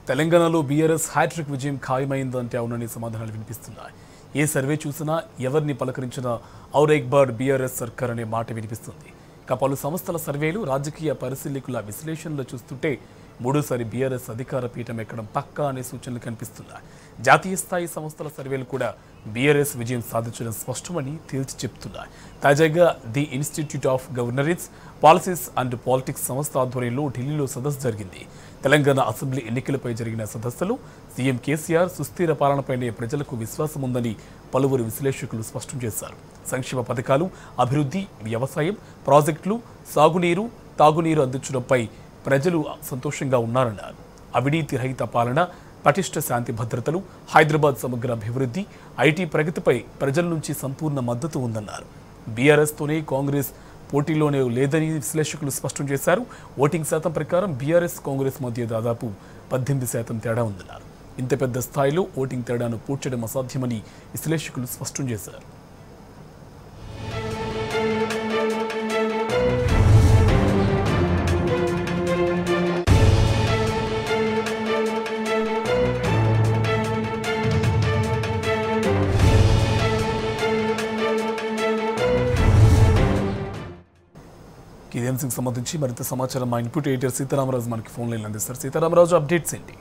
తెలంగాణలో BRS hat trick విజయం ఖాయమైందంటే అవునని సమాధానాలు వినిపిస్తున్నాయి ఏ సర్వే చూసినా ఎవరిని పలకరించినా ఔరేక్ బార్ బీఆర్ఎస్ సర్కార్ అనే మాట వినిపిస్తుంది ఇక పలు సంస్థల సర్వేలు రాజకీయ పరిశీలకుల విశ్లేషణలు చూస్తుంటే మూడోసారి బీఆర్ఎస్ అధికార పీఠం ఎక్కడం పక్కా అనే సూచనలు కనిపిస్తున్నాయి జాతీయ స్థాయి సంస్థల సర్వేలు కూడా బీఆర్ఎస్ విజయం సాధించడం స్పష్టమని తేల్చి చెప్తున్నాయి తాజాగా the institute of governance policies and politics సంస్థ ఆధ్వర్యంలో ఢిల్లీలో సదస్సు జరిగింది తెలంగాణ అసెంబ్లీ ఎన్నికలపై జరిగిన సదస్సులో సీఎం కేసీఆర్ సుస్థిర పాలనపైనే ప్రజలకు విశ్వాసం ఉందని పలువురు విశ్లేషకులు స్పష్టం చేశారు సంక్షేమ పథకాలు అభివృద్ధి వ్యవసాయం ప్రాజెక్టులు సాగునీరు తాగునీరు అందించడంపై ప్రజలు సంతోషంగా ఉన్నారన్నారు అవినీతి రహిత పాలన పటిష్ట శాంతి భద్రతలు హైదరాబాద్ సమగ్ర అభివృద్ధి ఐటీ ప్రగతిపై ప్రజల నుంచి సంపూర్ణ మద్దతు ఉందన్నారు బీఆర్ఎస్తోనే కాంగ్రెస్ పోటీలోనే లేదని విశ్లేషకులు స్పష్టం చేశారు ఓటింగ్ శాతం ప్రకారం బీఆర్ఎస్ కాంగ్రెస్ మధ్య దాదాపు పద్దెనిమిది శాతం తేడా ఉందన్నారు ఇంత పెద్ద స్థాయిలో ఓటింగ్ తేడాను పూడ్చడం అసాధ్యమని విశ్లేషకులు స్పష్టం చేశారు ఇదే అంశంకి సంబంధించి మరింత సమాచారం మా ఇన్పుట్ ఎడిటర్ సీతారామరాజు మనకి ఫోన్ లైన్ అందిస్తారు సీతారామరాజు అప్డేట్స్ ఏంటి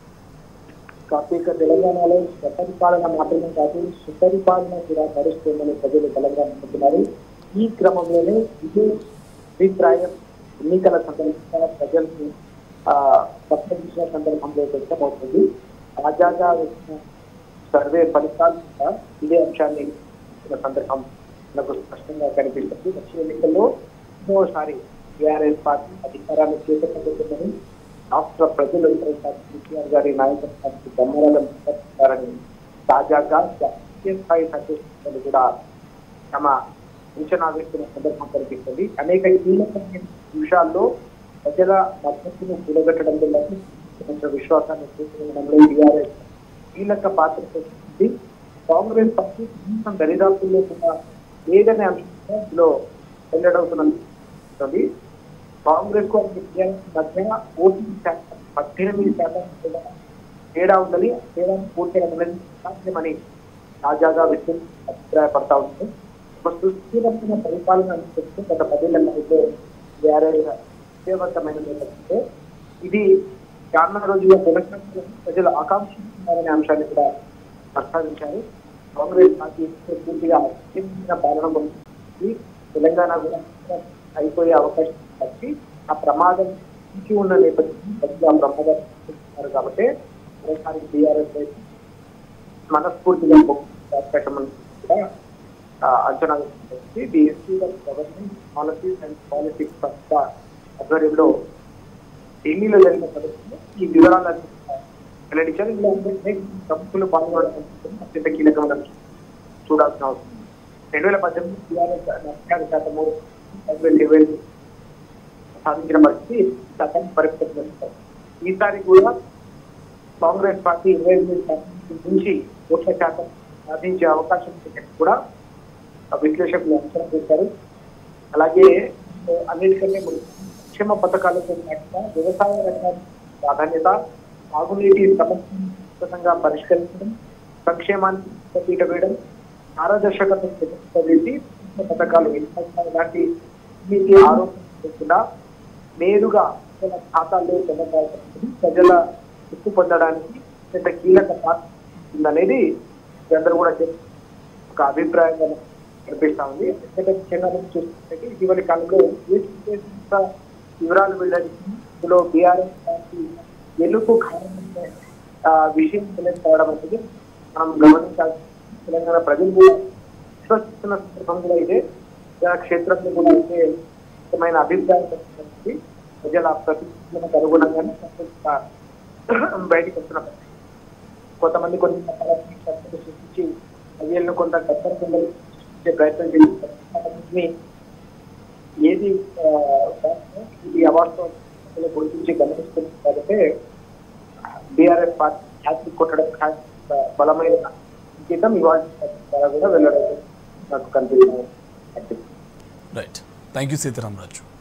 కార్తీక తెలంగాణలో స్వపరిపాలన మాత్రమే కాదు సుపరిపాలన కూడా నడుస్తుందని ప్రజలు బలంగా నమ్ముతున్నారు ఈ క్రమంలోనే ఇది అభిప్రాయం ఎన్నికల సందర్భంగా ప్రజల్ని స్పష్టించిన సందర్భంలో వ్యక్తమవుతుంది తాజాగా వచ్చిన సర్వే ఫలితాలు కూడా ఇదే అంశాన్ని ఇచ్చిన సందర్భం మనకు స్పష్టంగా కనిపిస్తుంది వచ్చే ఎన్నికల్లో మూడోసారి టీఆర్ఎస్ పార్టీ అధికారాన్ని చేపట్టబోతుందని రాష్ట్ర ప్రజలు కేసీఆర్ గారి నాయకత్వానికి గమ్మరాలను ప్రకటిస్తారని తాజాగా జాతీయ స్థాయి సర్వేలు కూడా తమ అంచనా వేస్తున్న సందర్భం కనిపిస్తుంది అనేక కీలకమైన విషయాల్లో ప్రజల మద్దతును కూడగట్టడంలో కొంచెం విశ్వాసాన్ని చూపించడంలో టీఆర్ఎస్ కీలక పాత్ర పోషించింది కాంగ్రెస్ పార్టీ కనీసం దరిదాపుల్లో కూడా లేదనే అంశంలో ఇందులో వెల్లడవుతున్నది కాంగ్రెస్ కు టీఆర్ఎస్ మధ్య ఓటింగ్ శాతం పద్దెనిమిది శాతం కూడా తేడా ఉందని ఆ తేడాను పూర్తిగా అనేది సాధ్యమని తాజాగా వ్యక్తులు అభిప్రాయపడతా ఉంటుంది ఒక సుస్థిరమైన పరిపాలన అనుసరిస్తే గత పదేళ్ల కాలంలో టీఆర్ఎస్ విజయవంతమైన నేపథ్యంలో ఇది రానున్న రోజుల్లో తెలంగాణలో ప్రజలు ఆకాంక్షిస్తున్నారనే అంశాన్ని కూడా ప్రస్తావించారు కాంగ్రెస్ పార్టీ పూర్తిగా అత్యంత పాలన పొందుతుంది తెలంగాణ కూడా అయిపోయే అవకాశం బట్టి ఆ ప్రమాదం నుంచి ఉన్న నేపథ్యం ప్రజలు ఆ ప్రమాదం చూస్తున్నారు కాబట్టి ఒకసారి బీఆర్ఎస్ మనస్ఫూర్తిగా అవకాశం ఉంది కూడా ఆ, అంచనా వేస్తుంది the institute of government policies and politics సంస్థ ఆధ్వర్యంలో ఢిల్లీలో జరిగిన సదస్సులో ఈ వివరాలను వెల్లడించారు ఇందులో ఏంటంటే ప్రముఖులు పాల్గొనడం అత్యంత కీలకమైన విషయం. చూడాల్సిన అవసరం ఉంది. రెండు వేల పద్దెనిమిది టీఆర్ఎస్ నలభై ఆరు శాతము కాంగ్రెస్ ఇరవై ఐదు సాధించిన పరిస్థితి శాతం పరిస్థితి ఈసారి కూడా కాంగ్రెస్ పార్టీ ఇరవై ఎనిమిది శాతం నుంచి ఓట్ల శాతం సాధించే అవకాశం ఉందని కూడా ఆ విశ్లేషకులు అంచనా వేశారు అలాగే ఆ, అన్నిటికంటే ముందు సంక్షేమ పథకాలతో పాటుగా వ్యవసాయ రంగానికి ప్రాధాన్యత సాగునీటి సమస్యగా పరిష్కరించడం సంక్షేమాన్ని పీట వేయడం పారదర్శకత పెంచి పథకాలు ఎన్నికలు లాంటి నీటి ఆరోపణ లేకుండా నేరుగా ప్రజల ఖాతాల్లో జమ కావడం ప్రజల గుర్తు పొందడానికి పెద్ద కీలక పాత్ర ఉందనేది అందరూ కూడా చెప్పి ఒక అభిప్రాయంగా కనిపిస్తా ఉంది ఎందుకంటే ముఖ్యంగా మనం చూస్తుంటే ఇటీవలి కాలంలో ఏ సంస్థ వివరాలు వెళ్ళాలి ఇందులో బీఆర్ఎస్ పార్టీ గెలుపు ఖాయమైన ఆ, విషయం తెలియకపోవడం అనేది మనం గమనించాలి తెలంగాణ ప్రజలు కూడా విశ్వసిస్తున్న సందర్భం కూడా ఇదే ఇలా క్షేత్రంలో కూడా అయితే ముఖ్యమైన అభిప్రాయం వ్యక్తమవుతుంది. ప్రజల ప్రతిష్ఠలకు అనుగుణంగానే సంతృప్త బయటికి వస్తున్న పరిస్థితి. కొంతమంది కొన్ని రకాల చర్చలు సృష్టించి ప్రజలను కొంత కష్టం కింద సృష్టించే ప్రయత్నం చేస్తారు కొంతమందిని ఏది ఆ, వాస్తవం, ఇది అవాస్తవం అని గుర్తించి గమనిస్తుంది కాబట్టి బీఆర్ఎస్ పార్టీ హ్యాట్రిక్ కొట్టడం ఖాయం. బలమైన సంకేతం ఇవాళ ద్వారా కూడా వెళ్ళడం నాకు కనిపిస్తుంది రైట్ థ్యాంక్ యూ సీతారామరాజు